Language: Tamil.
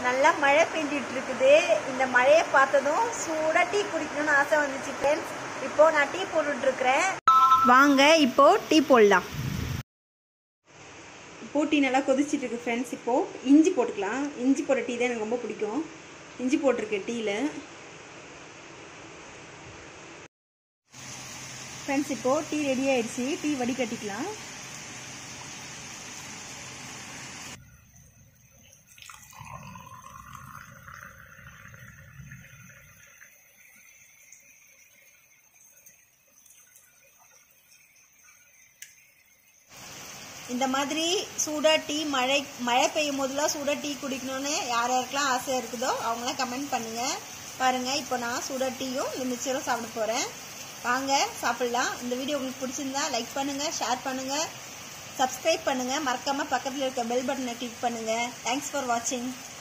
நல்லா மழை பெஞ்சிட்டு இருக்குது இந்த மழையை பார்த்ததும் சூடாக டீ குடிக்கணும்னு ஆசை வந்துச்சு ஃப்ரெண்ட்ஸ் இப்போ நான் டீ போட்டுட்டு இருக்கிறேன் வாங்க இப்போ டீ போடலாம் இப்போ டீ நல்லா கொதிச்சிட்டு இருக்கு ஃப்ரெண்ட்ஸ் இப்போ இஞ்சி போட்டுக்கலாம் இஞ்சி போட்ட டீ தான் எனக்கு ரொம்ப பிடிக்கும் இஞ்சி போட்டிருக்கேன் டீயில் ஃப்ரெண்ட்ஸ் இப்போ டீ ரெடி ஆயிடுச்சு டீ வடிகட்டிக்கலாம் இந்த மாதிரி சூடாக டீ மழை மழை பெய்யும் போதெல்லாம் சூடாக டீ குடிக்கணும்னு யார் யாருக்கெல்லாம் ஆசை இருக்குதோ அவங்களாம் கமெண்ட் பண்ணுங்கள் பாருங்கள் இப்போ நான் சூடாக டீயும் இந்த மிக்சரும் சாப்பிட போகிறேன் வாங்க சாப்பிட்லாம் இந்த வீடியோ உங்களுக்கு பிடிச்சிருந்தா லைக் பண்ணுங்கள் ஷேர் பண்ணுங்கள் சப்ஸ்கிரைப் பண்ணுங்கள் மறக்காமல் பக்கத்தில் இருக்க பெல் பட்டனை கிளிக் பண்ணுங்கள் தேங்க்ஸ் ஃபார் வாட்சிங்